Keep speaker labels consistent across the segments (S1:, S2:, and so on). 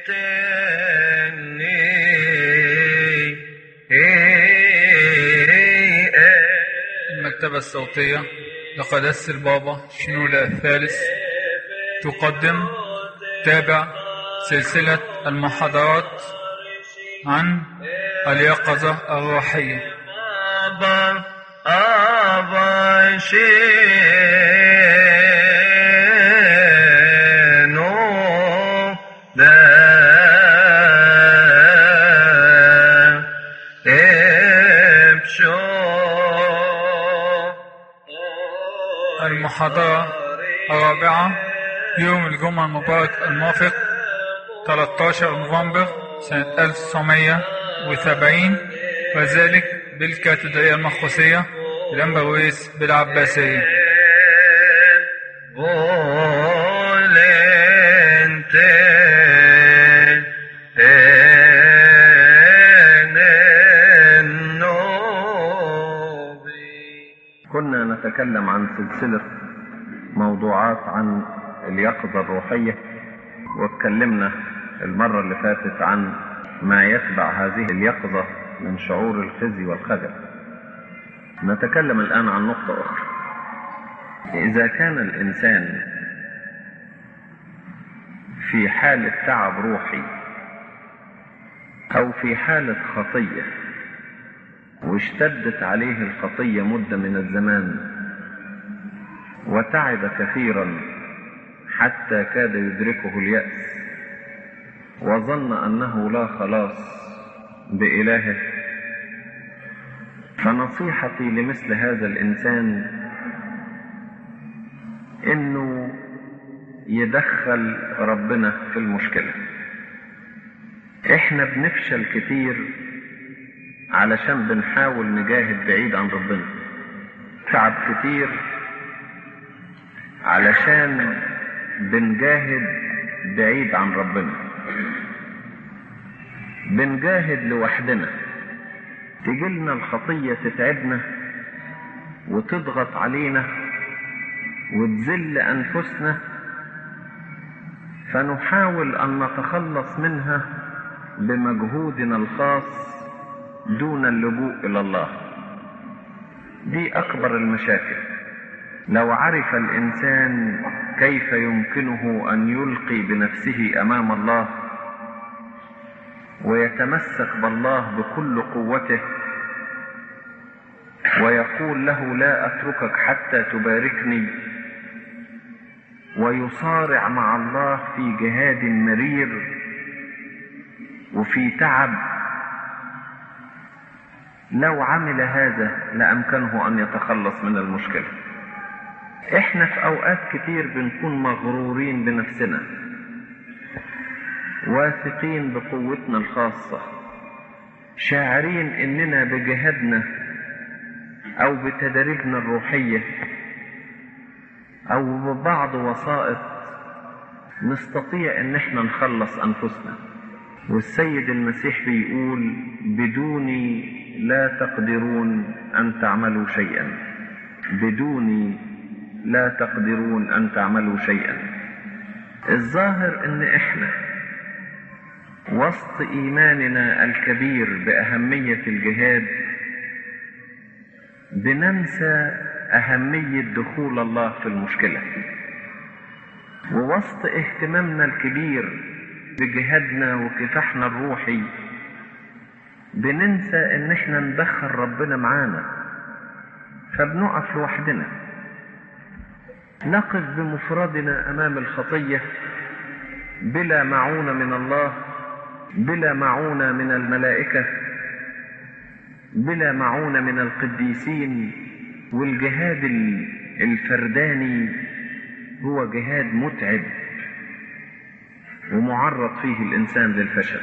S1: المكتبة الصوتية لقداسة البابا شنودة الثالث تقدم تابع سلسلة المحاضرات عن اليقظة الروحية
S2: أبا أبا شينو دا إبشو
S1: المحاضرة الرابعة يوم الجمعة المبارك الموافق 13 نوفمبر سنة 1970 وذلك بالكاتدرائية المخصوصية الأنبرويس بالعباسية
S2: volente en novi
S3: كنا نتكلم عن سلسلة موضوعات عن اليقظة الروحية واتكلمنا المرة اللي فاتت عن ما يتبع هذه اليقظة من شعور الخزي والخجل نتكلم الآن عن نقطة أخرى إذا كان الإنسان في حالة تعب روحي أو في حالة خطية واشتدت عليه الخطية مدة من الزمان وتعب كثيرا حتى كاد يدركه اليأس وظن أنه لا خلاص بإلهه فنصيحتي لمثل هذا الإنسان إنه يدخل ربنا في المشكلة إحنا بنفشل كتير علشان بنحاول نجاهد بعيد عن ربنا تعب كتير علشان بنجاهد بعيد عن ربنا بنجاهد لوحدنا تجيلنا الخطية تتعبنا وتضغط علينا وتذل أنفسنا فنحاول أن نتخلص منها بمجهودنا الخاص دون اللجوء إلى الله دي أكبر المشاكل لو عرف الإنسان كيف يمكنه أن يلقي بنفسه أمام الله ويتمسك بالله بكل قوته ويقول له لا أتركك حتى تباركني ويصارع مع الله في جهاد مرير وفي تعب لو عمل هذا لأمكنه أن يتخلص من المشكلة احنا في اوقات كتير بنكون مغرورين بنفسنا واثقين بقوتنا الخاصة شاعرين اننا بجهادنا او بتدريجنا الروحية او ببعض وسائط نستطيع ان احنا نخلص انفسنا والسيد المسيح بيقول بدوني لا تقدرون ان تعملوا شيئا بدوني لا تقدرون ان تعملوا شيئا الظاهر ان احنا وسط ايماننا الكبير باهميه الجهاد بننسى اهميه دخول الله في المشكله ووسط اهتمامنا الكبير بجهادنا وكفاحنا الروحي بننسى ان احنا ندخل ربنا معانا فبنقف لوحدنا نقف بمفردنا امام الخطيه بلا معونه من الله بلا معونه من الملائكه بلا معونه من القديسين والجهاد الفرداني هو جهاد متعب ومعرض فيه الانسان للفشل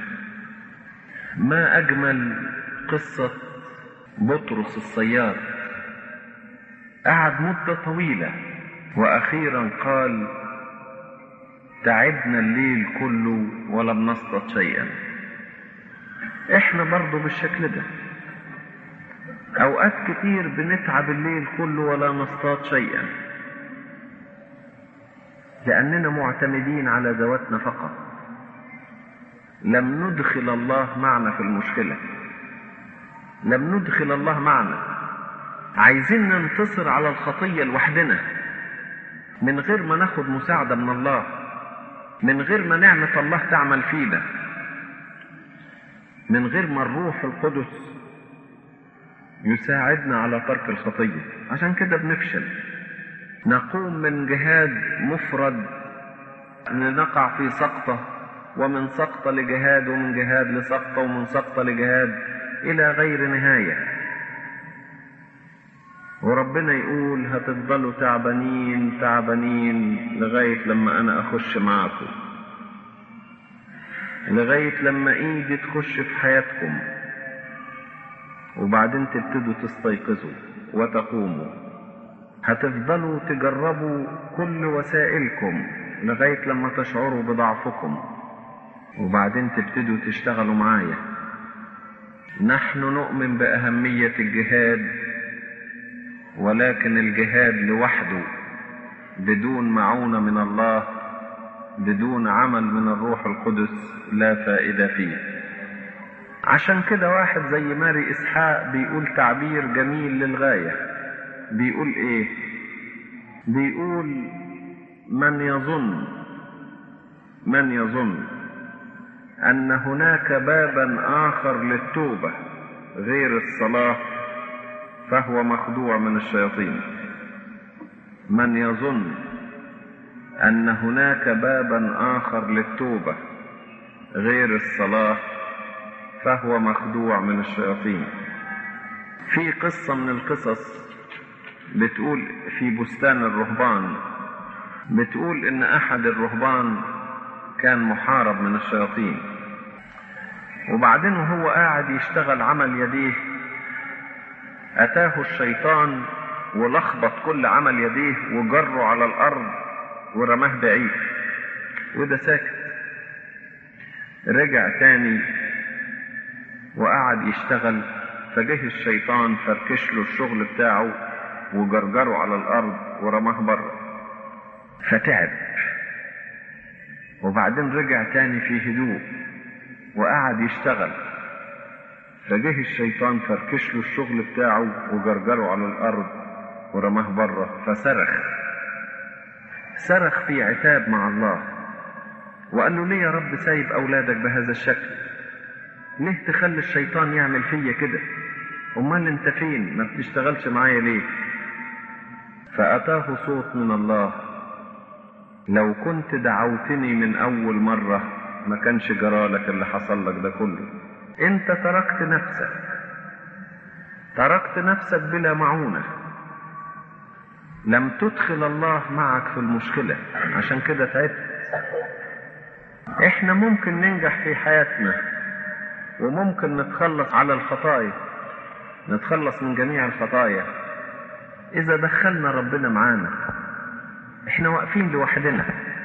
S3: ما اجمل قصه بطرس الصياد قعد مده طويله واخيرا قال تعبنا الليل كله ولم نصطد شيئا احنا برضو بالشكل ده اوقات كتير بنتعب الليل كله ولا نصطاد شيئا لاننا معتمدين على ذواتنا فقط لم ندخل الله معنا في المشكلة لم ندخل الله معنا عايزين ننتصر على الخطية لوحدنا من غير ما ناخد مساعدة من الله من غير ما نعمة الله تعمل فينا من غير ما الروح القدس يساعدنا على ترك الخطية عشان كده بنفشل نقوم من جهاد مفرد لنقع في سقطة ومن سقطة لجهاد ومن جهاد لسقطة ومن سقطة لجهاد إلى غير نهاية وربنا يقول هتفضلوا تعبانين تعبانين لغاية لما أنا أخش معكم لغاية لما إيدي تخش في حياتكم وبعدين تبتدوا تستيقظوا وتقوموا هتفضلوا تجربوا كل وسائلكم لغاية لما تشعروا بضعفكم وبعدين تبتدوا تشتغلوا معايا نحن نؤمن بأهمية الجهاد ولكن الجهاد لوحده بدون معونة من الله بدون عمل من الروح القدس لا فائدة فيه عشان كده واحد زي ماري إسحاق بيقول تعبير جميل للغاية بيقول إيه بيقول من يظن من يظن أن هناك بابا آخر للتوبة غير الصلاة فهو مخدوع من الشياطين من يظن أن هناك بابا آخر للتوبة غير الصلاة فهو مخدوع من الشياطين في قصة من القصص بتقول في بستان الرهبان بتقول إن أحد الرهبان كان محارب من الشياطين وبعدين وهو قاعد يشتغل عمل يديه أتاه الشيطان ولخبط كل عمل يديه وجره على الأرض ورماه بعيد وده ساكت رجع تاني وقعد يشتغل فجه الشيطان فركش له الشغل بتاعه وجرجره على الأرض ورماه بره فتعب وبعدين رجع تاني في هدوء وقعد يشتغل فجه الشيطان فركش له الشغل بتاعه وجرجره على الارض ورماه بره فصرخ صرخ في عتاب مع الله وقال له ليه يا رب سايب اولادك بهذا الشكل ليه تخلي الشيطان يعمل فيا كده امال انت فين ما بتشتغلش معايا ليه فاتاه صوت من الله لو كنت دعوتني من اول مره ما كانش جرالك اللي حصل لك ده كله انت تركت نفسك تركت نفسك بلا معونة لم تدخل الله معك في المشكلة عشان كده تعبت احنا ممكن ننجح في حياتنا وممكن نتخلص على الخطايا نتخلص من جميع الخطايا اذا دخلنا ربنا معانا احنا واقفين لوحدنا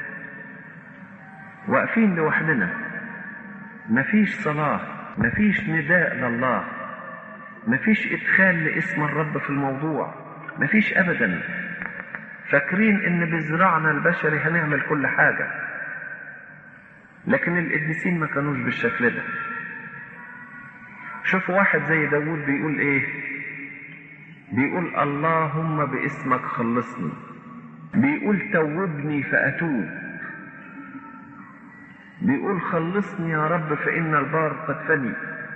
S3: واقفين لوحدنا مفيش صلاه مفيش نداء لله مفيش ادخال لاسم الرب في الموضوع مفيش ابدا فاكرين ان بزراعنا البشري هنعمل كل حاجة لكن القديسين ما كانوش بالشكل ده شوفوا واحد زي داود بيقول ايه بيقول اللهم باسمك خلصني بيقول توبني فأتوب بيقول خلصني يا رب فإن البار قد فني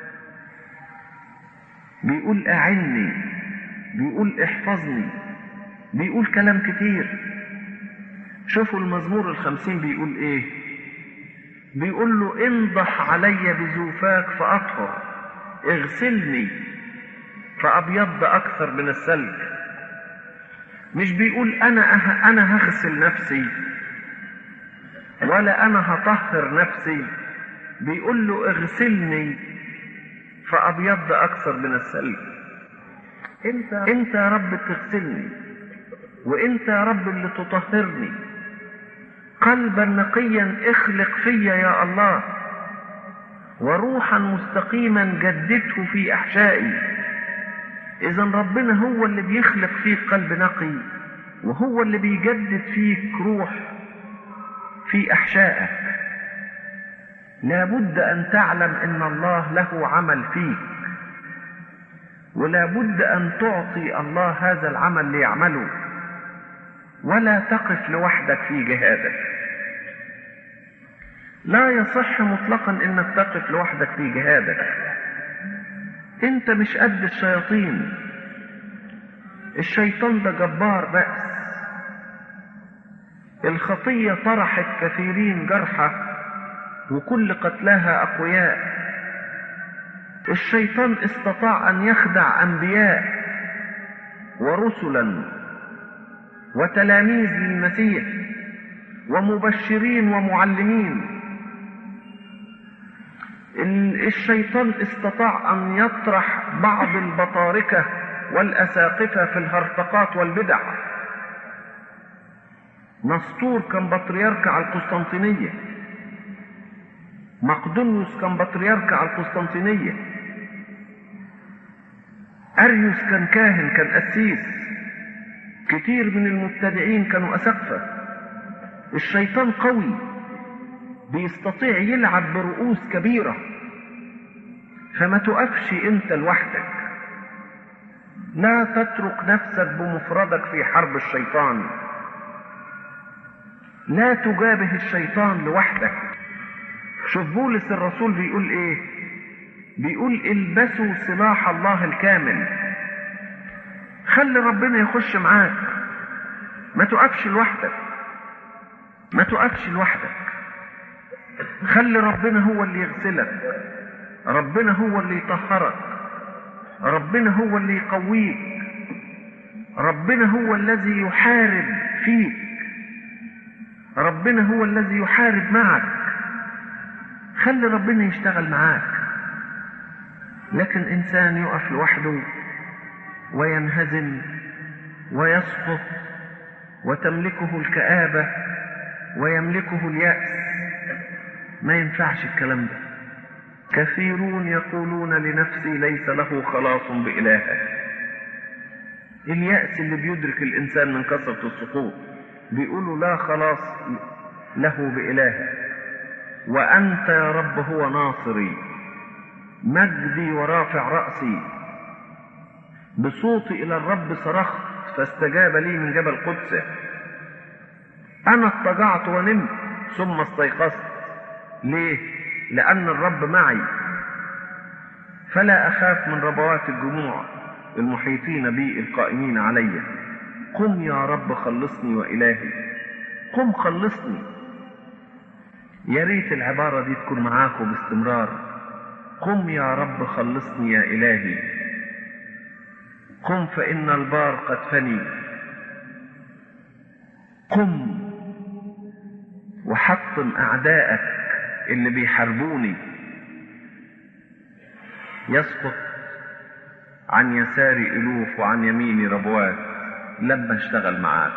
S3: بيقول أعني بيقول احفظني بيقول كلام كتير شوفوا المزمور الخمسين بيقول ايه بيقول له انضح علي بزوفاك فأطهر اغسلني فأبيض أكثر من الثلج مش بيقول أنا أه أنا هغسل نفسي ولا انا هطهر نفسي بيقول له اغسلني فابيض اكثر من الثلج انت انت يا رب تغسلني وانت يا رب اللي تطهرني قلبا نقيا اخلق فيا يا الله وروحا مستقيما جدده في احشائي اذا ربنا هو اللي بيخلق فيك قلب نقي وهو اللي بيجدد فيك روح في احشائك لابد ان تعلم ان الله له عمل فيك ولابد ان تعطي الله هذا العمل ليعمله ولا تقف لوحدك في جهادك لا يصح مطلقا انك تقف لوحدك في جهادك انت مش قد الشياطين الشيطان ده جبار بأس الخطية طرحت كثيرين جرحى وكل قتلاها أقوياء الشيطان استطاع أن يخدع أنبياء ورسلا وتلاميذ للمسيح ومبشرين ومعلمين الشيطان استطاع أن يطرح بعض البطاركة والأساقفة في الهرطقات والبدع نسطور كان بطريرك على القسطنطينية مقدونيوس كان بطريرك على القسطنطينية أريوس كان كاهن كان قسيس كتير من المبتدعين كانوا أسقفة الشيطان قوي بيستطيع يلعب برؤوس كبيرة فما تقفش انت لوحدك لا تترك نفسك بمفردك في حرب الشيطان لا تجابه الشيطان لوحدك شوف بولس الرسول بيقول ايه بيقول البسوا سلاح الله الكامل خلي ربنا يخش معاك ما تقفش لوحدك ما تقفش لوحدك خلي ربنا هو اللي يغسلك ربنا هو اللي يطهرك ربنا هو اللي يقويك ربنا هو الذي يحارب فيك ربنا هو الذي يحارب معك خلي ربنا يشتغل معاك لكن انسان يقف لوحده وينهزم ويسقط وتملكه الكآبة ويملكه اليأس ما ينفعش الكلام ده كثيرون يقولون لنفسي ليس له خلاص بإلهه اليأس اللي بيدرك الإنسان من كثرة السقوط بيقولوا لا خلاص له بإلهه وأنت يا رب هو ناصري مجدي ورافع رأسي بصوتي إلى الرب صرخت فاستجاب لي من جبل قدسه أنا اضطجعت ونمت ثم استيقظت ليه؟ لأن الرب معي فلا أخاف من ربوات الجموع المحيطين بي القائمين علي قم يا رب خلصني وإلهي قم خلصني يا ريت العبارة دي تكون معاكم باستمرار قم يا رب خلصني يا إلهي قم فإن البار قد فني قم وحطم أعدائك اللي بيحاربوني يسقط عن يساري ألوف وعن يميني ربوات لما اشتغل معاك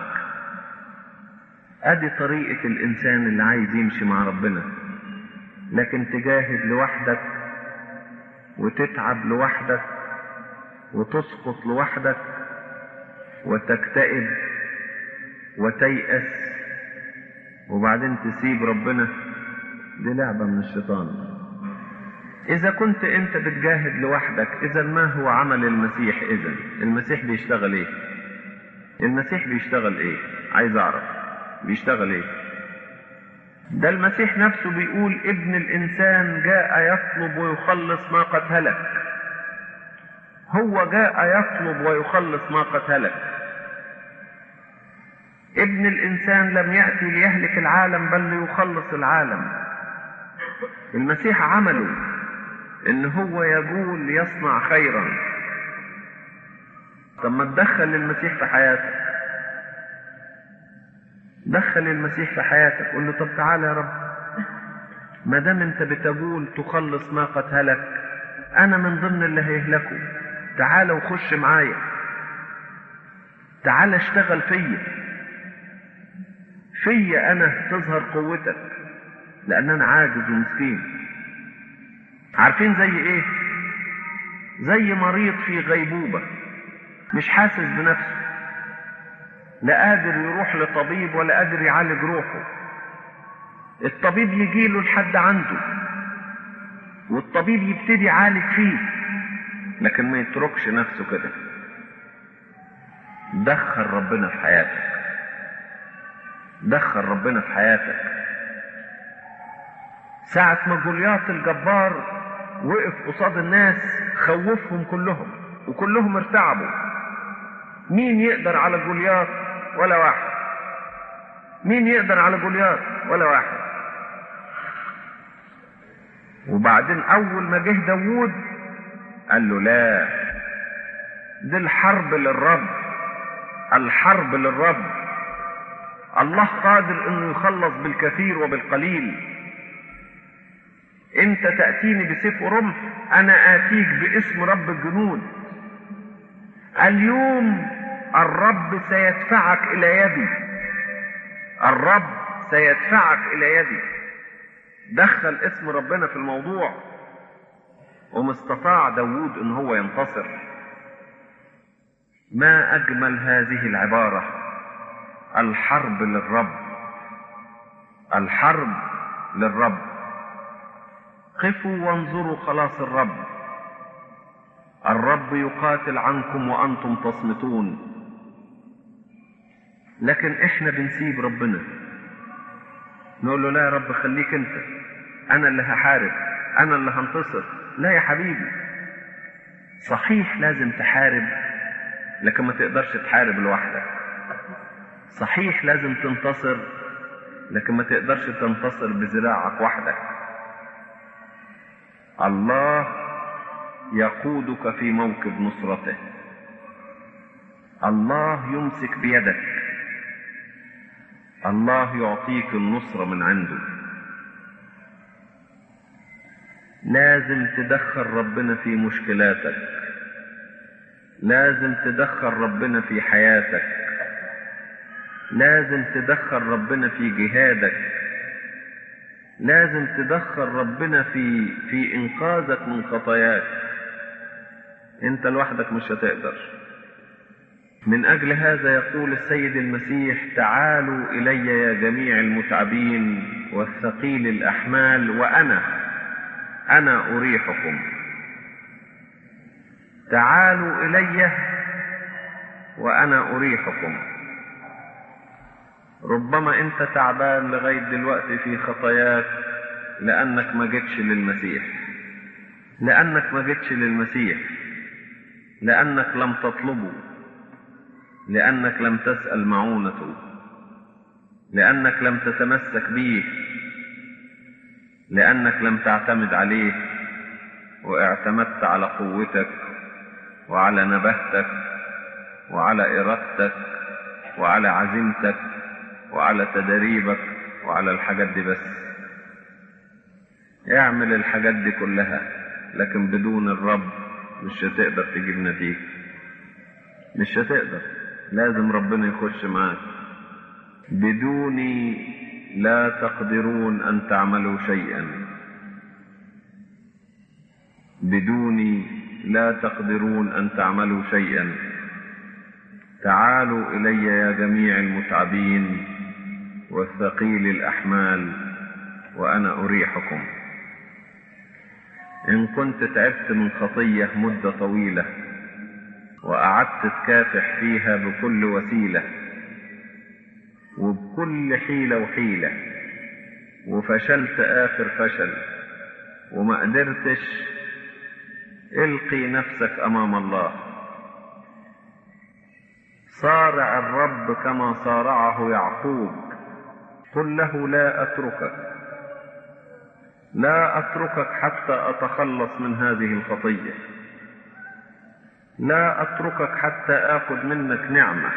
S3: ادي طريقة الانسان اللي عايز يمشي مع ربنا لكن تجاهد لوحدك وتتعب لوحدك وتسقط لوحدك وتكتئب وتيأس وبعدين تسيب ربنا دي لعبة من الشيطان إذا كنت أنت بتجاهد لوحدك إذا ما هو عمل المسيح إذا المسيح بيشتغل إيه المسيح بيشتغل إيه عايز أعرف بيشتغل إيه ده المسيح نفسه بيقول ابن الإنسان جاء يطلب ويخلص ما قد هلك هو جاء يطلب ويخلص ما قد هلك ابن الإنسان لم يأتي ليهلك العالم بل ليخلص العالم المسيح عمله ان هو يقول ليصنع خيرا طب ما تدخل المسيح في حياتك دخل المسيح في حياتك قول له طب تعالى يا رب ما دام انت بتقول تخلص ما قد هلك انا من ضمن اللي هيهلكوا تعالى وخش معايا تعالى اشتغل فيا فيا انا تظهر قوتك لان انا عاجز ومسكين عارفين زي ايه زي مريض في غيبوبة مش حاسس بنفسه لا قادر يروح لطبيب ولا قادر يعالج روحه الطبيب يجيله لحد عنده والطبيب يبتدي يعالج فيه لكن ما يتركش نفسه كده دخل ربنا في حياتك دخل ربنا في حياتك ساعة ما جولياط الجبار وقف قصاد الناس خوفهم كلهم وكلهم ارتعبوا مين يقدر على جولياط ولا واحد مين يقدر على جولياط ولا واحد وبعدين اول ما جه داوود قال له لا دي الحرب للرب الحرب للرب الله قادر انه يخلص بالكثير وبالقليل انت تأتيني بسيف ورمح انا اتيك باسم رب الجنود اليوم الرب سيدفعك الى يدي الرب سيدفعك الى يدي دخل اسم ربنا في الموضوع وما استطاع داوود ان هو ينتصر ما اجمل هذه العباره الحرب للرب الحرب للرب قفوا وانظروا خلاص الرب الرب يقاتل عنكم وانتم تصمتون لكن احنا بنسيب ربنا نقول له لا يا رب خليك انت انا اللي هحارب انا اللي هنتصر لا يا حبيبي صحيح لازم تحارب لكن ما تقدرش تحارب لوحدك صحيح لازم تنتصر لكن ما تقدرش تنتصر بذراعك وحدك الله يقودك في موكب نصرته الله يمسك بيدك الله يعطيك النصرة من عنده لازم تدخل ربنا في مشكلاتك لازم تدخل ربنا في حياتك لازم تدخل ربنا في جهادك لازم تدخل ربنا في في انقاذك من خطاياك انت لوحدك مش هتقدر من اجل هذا يقول السيد المسيح تعالوا الي يا جميع المتعبين والثقيل الاحمال وانا انا اريحكم تعالوا الي وانا اريحكم ربما انت تعبان لغايه دلوقتي في خطاياك لانك ما جيتش للمسيح لانك ما جيتش للمسيح لانك لم تطلبه لانك لم تسال معونته لانك لم تتمسك به لانك لم تعتمد عليه واعتمدت على قوتك وعلى نبهتك وعلى ارادتك وعلى عزيمتك وعلى تدريبك وعلى الحاجات دي بس اعمل الحاجات دي كلها لكن بدون الرب مش هتقدر تجيب نتيجة مش هتقدر لازم ربنا يخش معاك بدوني لا تقدرون ان تعملوا شيئا بدوني لا تقدرون ان تعملوا شيئا تعالوا الي يا جميع المتعبين والثقيل الاحمال وانا اريحكم ان كنت تعبت من خطيه مده طويله وقعدت تكافح فيها بكل وسيله وبكل حيله وحيله وفشلت اخر فشل وما قدرتش القي نفسك امام الله صارع الرب كما صارعه يعقوب قل له لا اتركك لا اتركك حتى اتخلص من هذه الخطيه لا اتركك حتى اخذ منك نعمه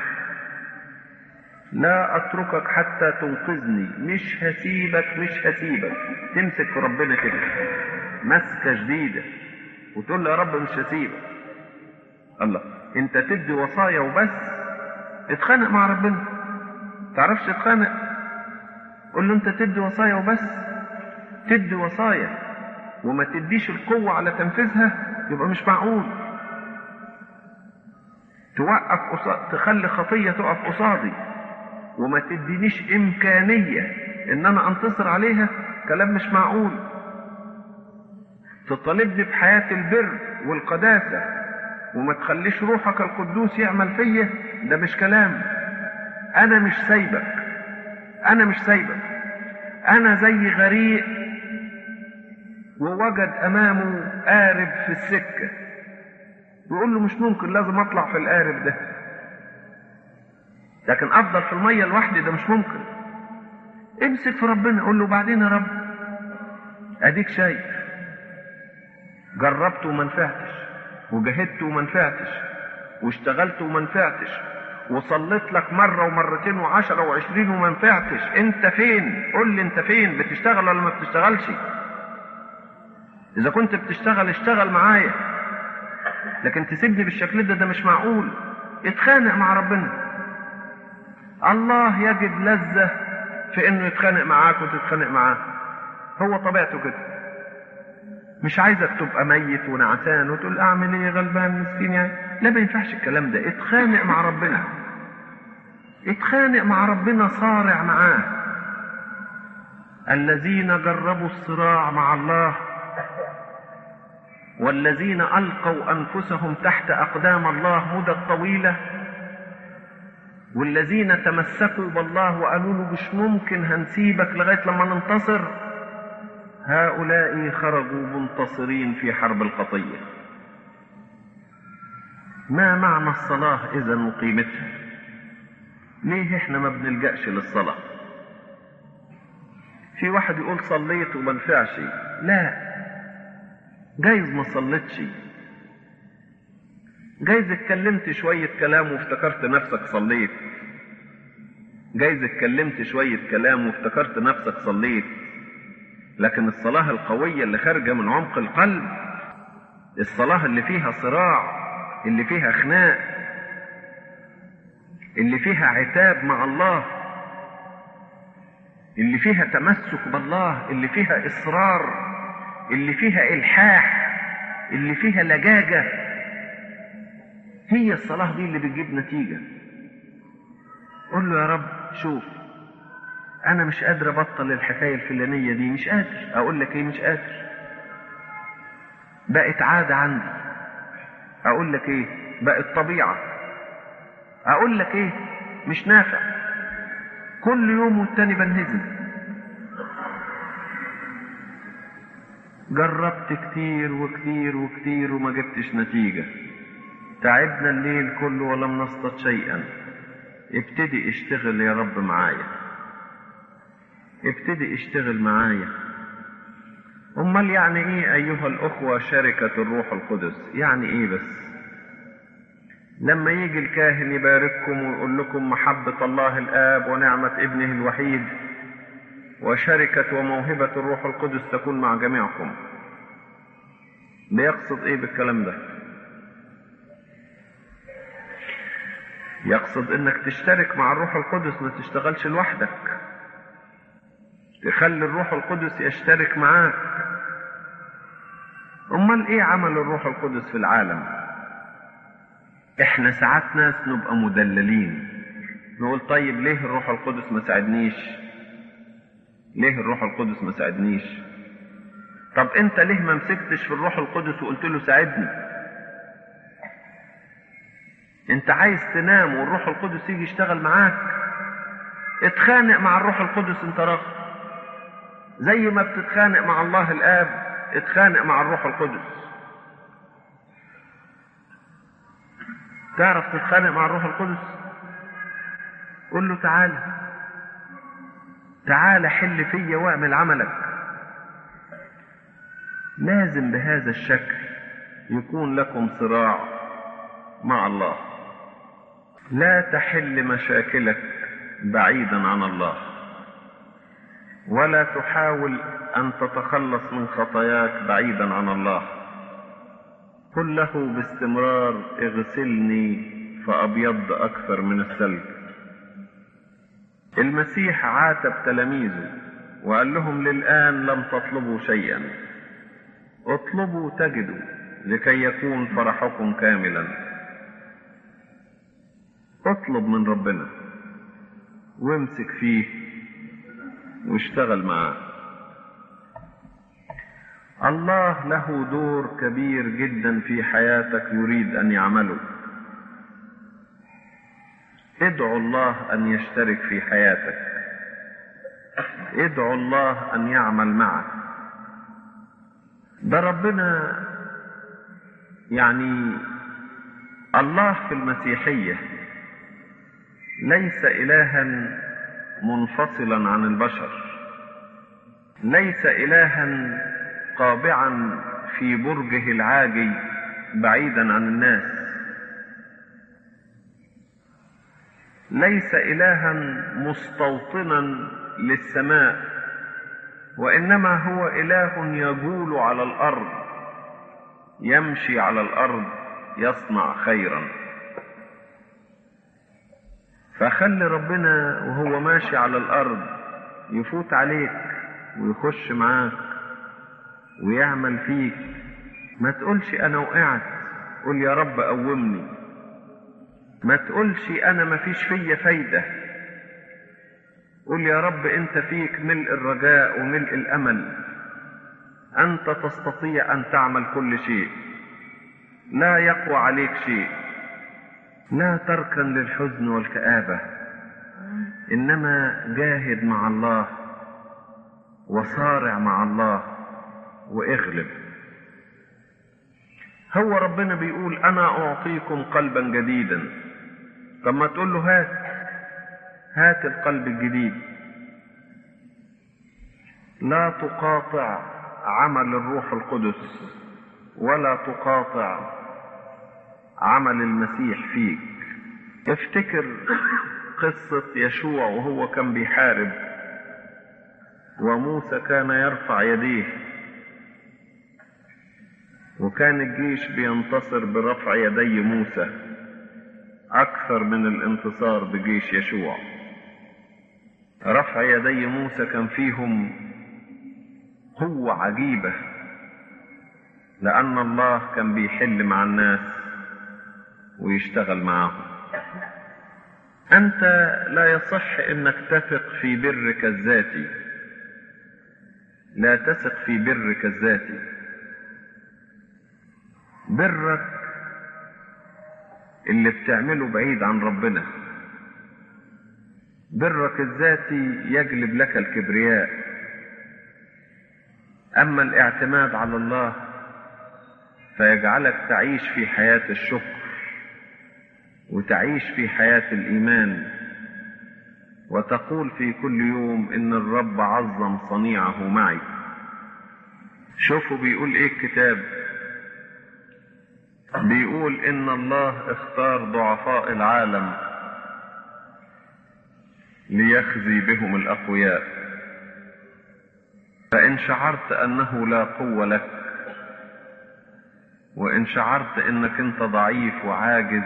S3: لا اتركك حتى تنقذني مش هسيبك مش هسيبك تمسك في ربنا كده مسكه شديده وتقول له يا رب مش هسيبك الله انت تدي وصايا وبس اتخانق مع ربنا تعرفش تتخانق قول له انت تدي وصايا وبس تدي وصايا وما تديش القوة على تنفيذها يبقى مش معقول توقف قصاد تخلي خطية تقف قصادي وما تدينيش إمكانية إن أنا أنتصر عليها كلام مش معقول تطالبني بحياة البر والقداسة وما تخليش روحك القدوس يعمل فيا ده مش كلام انا مش سايبك انا مش سايبك انا زي غريق ووجد امامه قارب في السكة يقول له مش ممكن لازم اطلع في القارب ده لكن افضل في المية لوحدي ده مش ممكن امسك في ربنا قول له بعدين يا رب اديك شايف جربت وما نفعتش وجاهدت وما نفعتش واشتغلت وما نفعتش وصليت لك مرة ومرتين وعشرة وعشرين وما نفعتش انت فين قول لي انت فين بتشتغل ولا ما بتشتغلش اذا كنت بتشتغل اشتغل معايا لكن تسيبني بالشكل ده ده مش معقول اتخانق مع ربنا الله يجد لذة في انه يتخانق معاك وتتخانق معاه هو طبيعته كده مش عايزك تبقى ميت ونعسان وتقول اعمل ايه غلبان مسكين يعني لا ما ينفعش الكلام ده اتخانق مع ربنا اتخانق مع ربنا صارع معاه الذين جربوا الصراع مع الله والذين القوا انفسهم تحت اقدام الله مدة طويلة والذين تمسكوا بالله وقالوا له مش ممكن هنسيبك لغاية لما ننتصر هؤلاء خرجوا منتصرين في حرب الخطية ما معنى الصلاة إذا وقيمتها ليه احنا ما بنلجأش للصلاة في واحد يقول صليت وما نفعش لا جايز ما صليتش جايز اتكلمت شوية كلام وافتكرت نفسك صليت جايز اتكلمت شوية كلام وافتكرت نفسك صليت لكن الصلاة القوية اللي خارجة من عمق القلب الصلاة اللي فيها صراع اللي فيها خناق اللي فيها عتاب مع الله اللي فيها تمسك بالله اللي فيها إصرار اللي فيها إلحاح اللي فيها لجاجة هي الصلاة دي اللي بتجيب نتيجة قول له يا رب شوف انا مش قادر ابطل الحكايه الفلانيه دي مش قادر اقول لك ايه مش قادر بقت عاده عندي اقول لك ايه بقت طبيعه اقول لك ايه مش نافع كل يوم والتاني بنهزم جربت كتير وكتير وكتير وما جبتش نتيجة تعبنا الليل كله ولم نصطد شيئا ابتدي اشتغل يا رب معايا ابتدي اشتغل معايا امال يعني ايه ايها الاخوة شركة الروح القدس يعني ايه بس لما يجي الكاهن يبارككم ويقول لكم محبة الله الآب ونعمة ابنه الوحيد وشركة وموهبة الروح القدس تكون مع جميعكم بيقصد ايه بالكلام ده يقصد انك تشترك مع الروح القدس ما تشتغلش لوحدك تخلي الروح القدس يشترك معاك امال ايه عمل الروح القدس في العالم احنا ساعات ناس نبقى مدللين نقول طيب ليه الروح القدس ما ساعدنيش ليه الروح القدس ما ساعدنيش طب انت ليه ما مسكتش في الروح القدس وقلت له ساعدني انت عايز تنام والروح القدس يجي يشتغل معاك اتخانق مع الروح القدس انت راغب زي ما بتتخانق مع الله الاب اتخانق مع الروح القدس تعرف تتخانق مع الروح القدس قول له تعالى تعالى حل فيا واعمل عملك لازم بهذا الشكل يكون لكم صراع مع الله لا تحل مشاكلك بعيدا عن الله ولا تحاول ان تتخلص من خطاياك بعيدا عن الله قل له باستمرار اغسلني فابيض اكثر من الثلج المسيح عاتب تلاميذه وقال لهم للان لم تطلبوا شيئا اطلبوا تجدوا لكي يكون فرحكم كاملا اطلب من ربنا وامسك فيه واشتغل معاه الله له دور كبير جدا في حياتك يريد ان يعمله ادعو الله ان يشترك في حياتك ادعو الله ان يعمل معك ده ربنا يعني الله في المسيحيه ليس الها منفصلا عن البشر ليس الها قابعا في برجه العاجي بعيدا عن الناس ليس الها مستوطنا للسماء وانما هو اله يجول على الارض يمشي على الارض يصنع خيرا فخلي ربنا وهو ماشي على الارض يفوت عليك ويخش معاك ويعمل فيك ما تقولش انا وقعت قول يا رب قومني ما تقولش انا ما فيش فيا فايدة قول يا رب انت فيك ملء الرجاء وملء الامل انت تستطيع ان تعمل كل شيء لا يقوى عليك شيء لا تركن للحزن والكآبة انما جاهد مع الله وصارع مع الله واغلب هو ربنا بيقول انا اعطيكم قلبا جديدا طب ما تقول له هات هات القلب الجديد لا تقاطع عمل الروح القدس ولا تقاطع عمل المسيح فيك افتكر قصة يشوع وهو كان بيحارب وموسى كان يرفع يديه وكان الجيش بينتصر برفع يدي موسى اكثر من الانتصار بجيش يشوع رفع يدي موسى كان فيهم قوة عجيبة لأن الله كان بيحل مع الناس ويشتغل معاهم أنت لا يصح أنك تثق في برك الذاتي لا تثق في برك الذاتي برك اللي بتعمله بعيد عن ربنا برك الذاتي يجلب لك الكبرياء اما الاعتماد على الله فيجعلك تعيش في حياه الشكر وتعيش في حياه الايمان وتقول في كل يوم ان الرب عظم صنيعه معي شوفوا بيقول ايه الكتاب بيقول ان الله اختار ضعفاء العالم ليخزي بهم الاقوياء فان شعرت انه لا قوه لك وان شعرت انك انت ضعيف وعاجز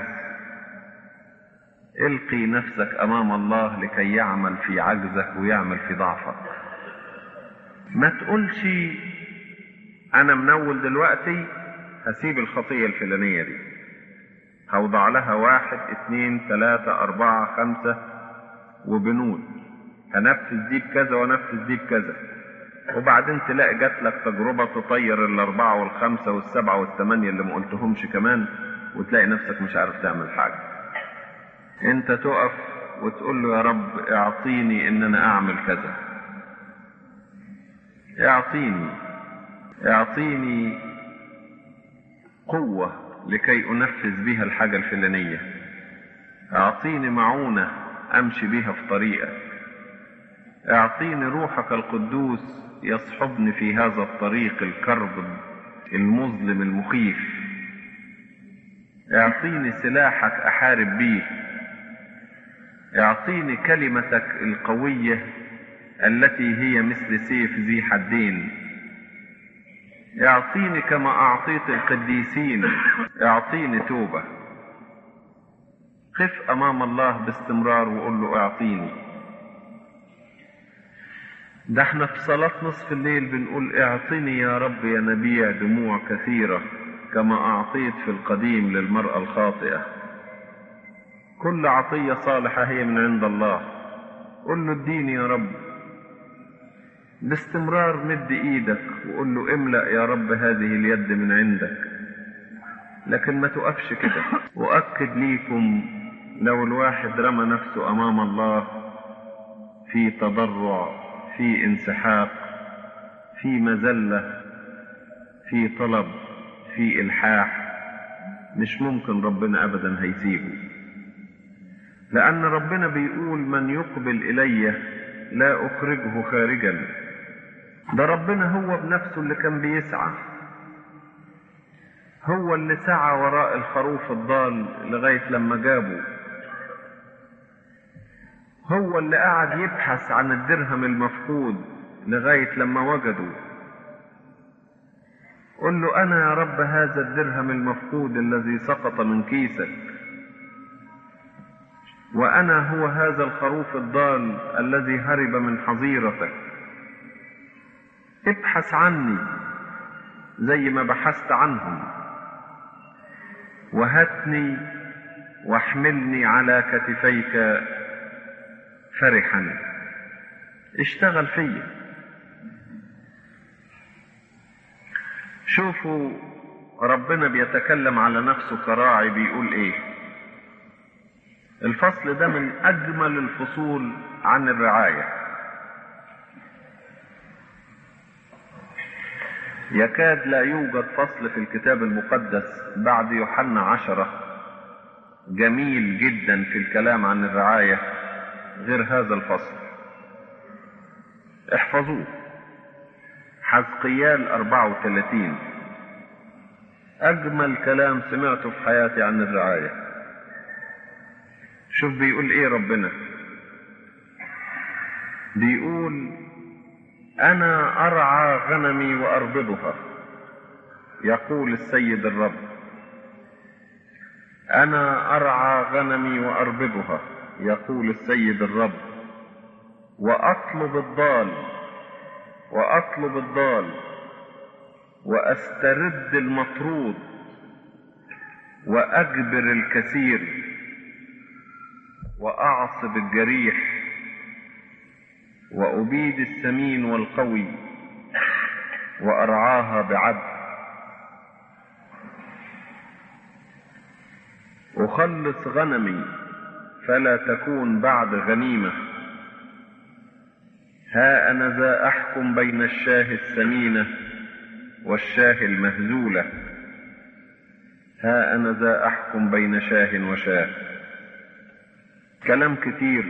S3: القي نفسك امام الله لكي يعمل في عجزك ويعمل في ضعفك ما تقولش انا منول دلوقتي هسيب الخطية الفلانية دي هوضع لها واحد اتنين تلاتة اربعة خمسة وبنود هنفذ دي بكذا ونفذ دي بكذا وبعدين تلاقي جات لك تجربة تطير الاربعة والخمسة والسبعة والثمانية اللي ما قلتهمش كمان وتلاقي نفسك مش عارف تعمل حاجة انت تقف وتقول له يا رب اعطيني ان انا اعمل كذا اعطيني اعطيني قوة لكي أنفذ بها الحاجة الفلانية أعطيني معونة أمشي بها في طريقك أعطيني روحك القدوس يصحبني في هذا الطريق الكرب المظلم المخيف اعطيني سلاحك أحارب به اعطيني كلمتك القوية التي هي مثل سيف ذي حدين اعطيني كما اعطيت القديسين اعطيني توبة قف امام الله باستمرار وقول له اعطيني ده احنا في صلاة نصف الليل بنقول اعطني يا رب يا نبيع دموع كثيرة كما اعطيت في القديم للمرأة الخاطئة كل عطية صالحة هي من عند الله قل له اديني يا رب باستمرار مد ايدك وقول له املأ يا رب هذه اليد من عندك لكن ما تقفش كده واكد ليكم لو الواحد رمى نفسه امام الله في تضرع في انسحاق في مذله في طلب في الحاح مش ممكن ربنا ابدا هيسيبه لان ربنا بيقول من يقبل الي لا اخرجه خارجا ده ربنا هو بنفسه اللي كان بيسعى هو اللي سعى وراء الخروف الضال لغايه لما جابه هو اللي قعد يبحث عن الدرهم المفقود لغايه لما وجده قل له انا يا رب هذا الدرهم المفقود الذي سقط من كيسك وانا هو هذا الخروف الضال الذي هرب من حظيرتك ابحث عني زي ما بحثت عنهم وهاتني واحملني على كتفيك فرحا اشتغل فيا شوفوا ربنا بيتكلم على نفسه كراعي بيقول ايه الفصل ده من اجمل الفصول عن الرعايه يكاد لا يوجد فصل في الكتاب المقدس بعد يوحنا عشرة جميل جدا في الكلام عن الرعاية غير هذا الفصل احفظوه حزقيال 34 أجمل كلام سمعته في حياتي عن الرعاية شوف بيقول إيه ربنا بيقول أنا أرعى غنمي وأربضها يقول السيد الرب أنا أرعى غنمي وأربضها يقول السيد الرب وأطلب الضال وأطلب الضال وأسترد المطرود وأجبر الكثير وأعصب الجريح وأبيد السمين والقوي وأرعاها بعدل أخلص غنمي فلا تكون بعد غنيمة ها أنا ذا أحكم بين الشاه السمينة والشاه المهزولة ها أنا ذا أحكم بين شاه وشاه كلام كتير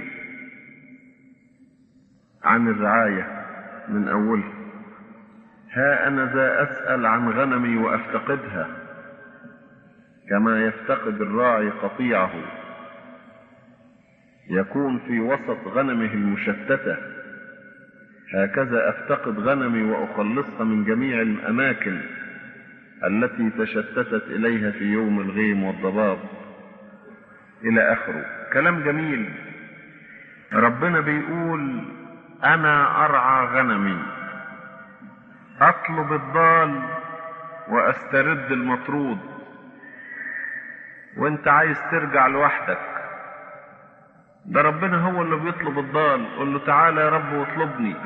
S3: عن الرعاية من أولها ها أنا ذا أسأل عن غنمي وأفتقدها كما يفتقد الراعي قطيعه يكون في وسط غنمه المشتتة هكذا أفتقد غنمي وأخلصها من جميع الأماكن التي تشتتت إليها في يوم الغيم والضباب إلى آخره كلام جميل ربنا بيقول أنا أرعى غنمي أطلب الضال وأسترد المطرود وأنت عايز ترجع لوحدك ده ربنا هو اللي بيطلب الضال قل له تعالى يا رب واطلبني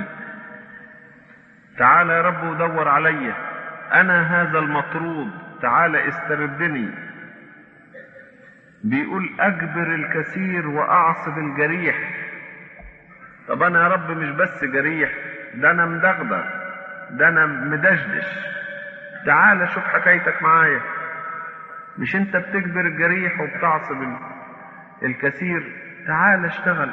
S3: تعالى يا رب ودور عليا أنا هذا المطرود تعالى استردني بيقول أجبر الكثير وأعصب الجريح طب انا يا رب مش بس جريح ده انا مدغدغ ده انا مدشدش تعال شوف حكايتك معايا مش انت بتجبر الجريح وبتعصب الكثير تعال اشتغل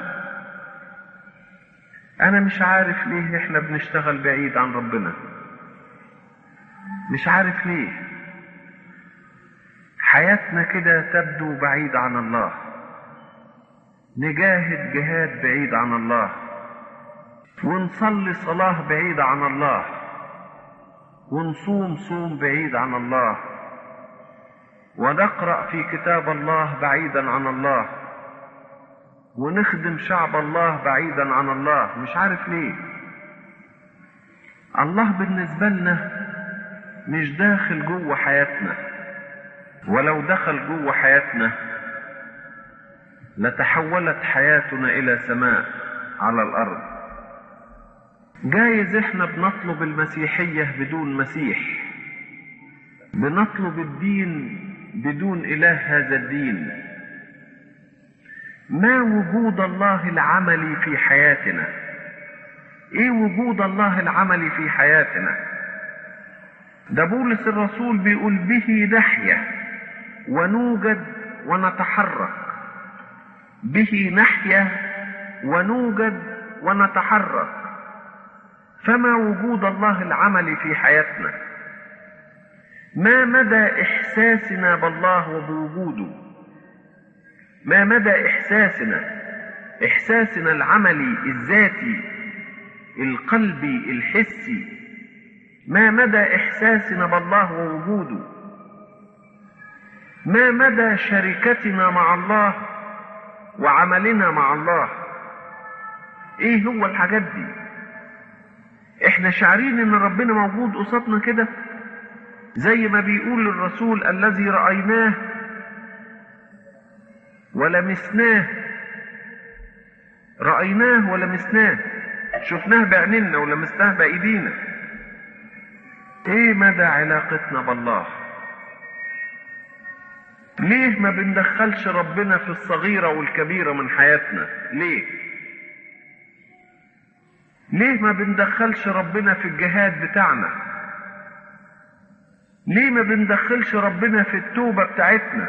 S3: انا مش عارف ليه احنا بنشتغل بعيد عن ربنا مش عارف ليه حياتنا كده تبدو بعيد عن الله نجاهد جهاد بعيد عن الله ونصلي صلاة بعيدة عن الله ونصوم صوم بعيد عن الله ونقرأ في كتاب الله بعيدا عن الله ونخدم شعب الله بعيدا عن الله مش عارف ليه الله بالنسبة لنا مش داخل جوه حياتنا ولو دخل جوه حياتنا لتحولت حياتنا إلى سماء على الأرض جايز احنا بنطلب المسيحية بدون مسيح بنطلب الدين بدون اله هذا الدين ما وجود الله العملي في حياتنا ايه وجود الله العملي في حياتنا ده بولس الرسول بيقول به نحيا ونوجد ونتحرك به نحيا ونوجد ونتحرك فما وجود الله العملي في حياتنا ما مدى احساسنا بالله وبوجوده ما مدى احساسنا احساسنا العملي الذاتي القلبي الحسي ما مدى احساسنا بالله ووجوده ما مدى شركتنا مع الله وعملنا مع الله ايه هو الحاجات دي احنا شعرين ان ربنا موجود قصادنا كده زي ما بيقول الرسول الذي رأيناه ولمسناه رأيناه ولمسناه شفناه بعيننا ولمسناه بأيدينا ايه مدى علاقتنا بالله ليه ما بندخلش ربنا في الصغيرة والكبيرة من حياتنا ليه ليه ما بندخلش ربنا في الجهاد بتاعنا ليه ما بندخلش ربنا في التوبة بتاعتنا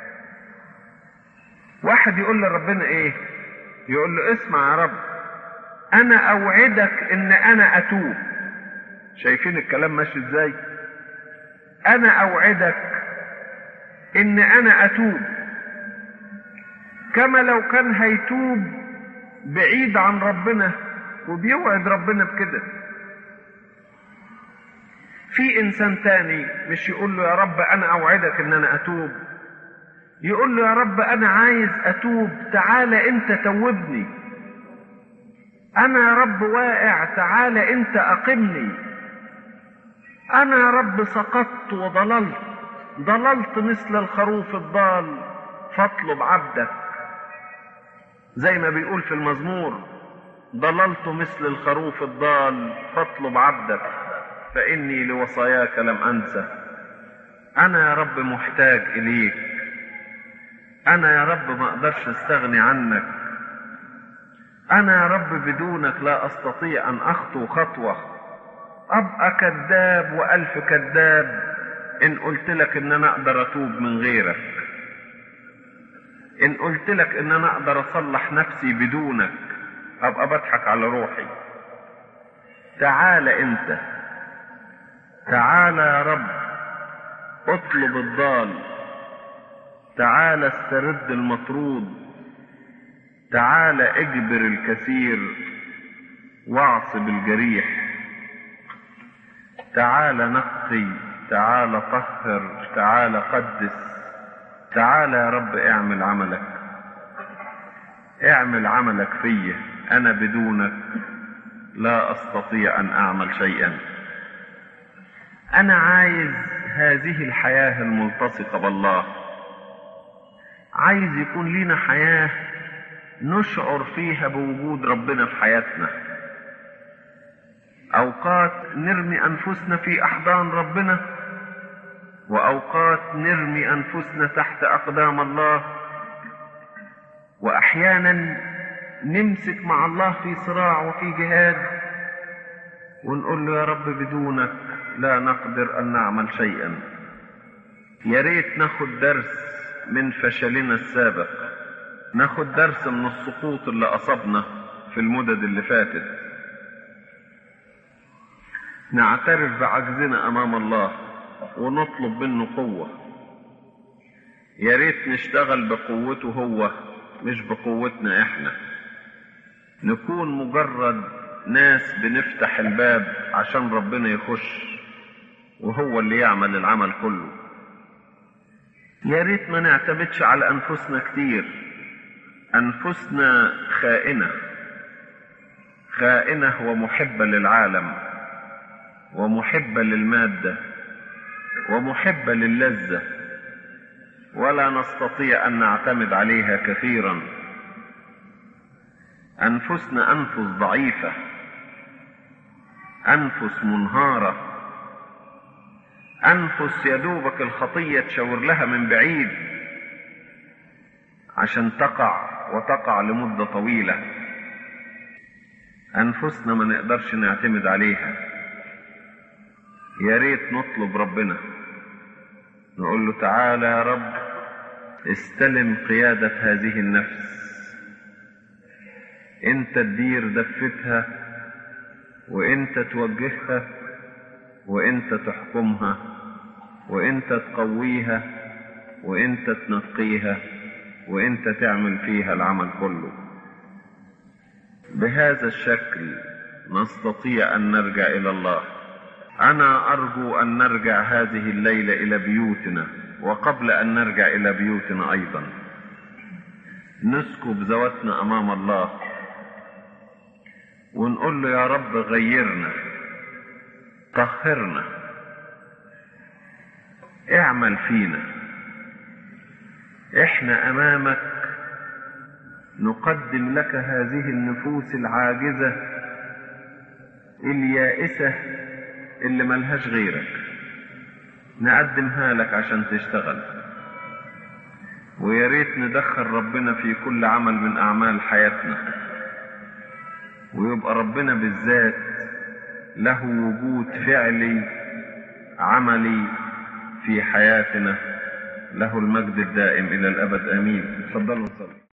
S3: واحد يقول لربنا ايه يقول له اسمع يا رب انا اوعدك ان انا اتوب شايفين الكلام ماشي ازاي انا اوعدك ان انا اتوب كما لو كان هيتوب بعيد عن ربنا وبيوعد ربنا بكده في انسان تاني مش يقول له يا رب انا اوعدك ان انا اتوب يقول له يا رب انا عايز اتوب تعالى انت توبني انا يا رب واقع تعالى انت اقمني انا يا رب سقطت وضللت ضللت مثل الخروف الضال فاطلب عبدك زي ما بيقول في المزمور ضللت مثل الخروف الضال فاطلب عبدك فاني لوصاياك لم انسى انا يا رب محتاج اليك انا يا رب ما اقدرش استغني عنك انا يا رب بدونك لا استطيع ان اخطو خطوه ابقى كذاب والف كذاب ان قلت لك ان انا اقدر اتوب من غيرك ان قلت لك ان انا اقدر اصلح نفسي بدونك ابقى بضحك على روحي تعال انت تعال يا رب اطلب الضال تعال استرد المطرود تعال اجبر الكثير واعصب الجريح تعال نقي تعال طهر تعال قدس تعال يا رب اعمل عملك اعمل عملك فيا انا بدونك لا استطيع ان اعمل شيئا انا عايز هذه الحياه الملتصقه بالله عايز يكون لنا حياه نشعر فيها بوجود ربنا في حياتنا اوقات نرمي انفسنا في احضان ربنا واوقات نرمي انفسنا تحت اقدام الله واحيانا نمسك مع الله في صراع وفي جهاد ونقول له يا رب بدونك لا نقدر ان نعمل شيئا يا ريت ناخد درس من فشلنا السابق ناخد درس من السقوط اللي اصابنا في المدد اللي فاتت نعترف بعجزنا امام الله ونطلب منه قوه يا ريت نشتغل بقوته هو مش بقوتنا احنا نكون مجرد ناس بنفتح الباب عشان ربنا يخش وهو اللي يعمل العمل كله يا ريت ما نعتمدش على انفسنا كتير انفسنا خائنه خائنه ومحبه للعالم ومحبه للماده ومحبه للذه ولا نستطيع ان نعتمد عليها كثيرا انفسنا انفس ضعيفه أنفس منهارة أنفس يدوبك الخطية تشاور لها من بعيد عشان تقع وتقع لمدة طويلة أنفسنا ما نقدرش نعتمد عليها يا ريت نطلب ربنا نقول له تعالى يا رب استلم قيادة هذه النفس انت تدير دفتها وانت توجهها وانت تحكمها وانت تقويها وانت تنقيها وانت تعمل فيها العمل كله بهذا الشكل نستطيع ان نرجع الى الله انا ارجو ان نرجع هذه الليله الى بيوتنا وقبل ان نرجع الى بيوتنا ايضا نسكب ذواتنا امام الله ونقول له يا رب غيرنا طهرنا اعمل فينا احنا امامك نقدم لك هذه النفوس العاجزة اليائسة اللي ملهاش غيرك نقدمها لك عشان تشتغل ويا ريت ندخل ربنا في كل عمل من اعمال حياتنا ويبقى ربنا بالذات له وجود فعلي عملي في حياتنا له المجد الدائم الى الابد امين تفضلوا نصلي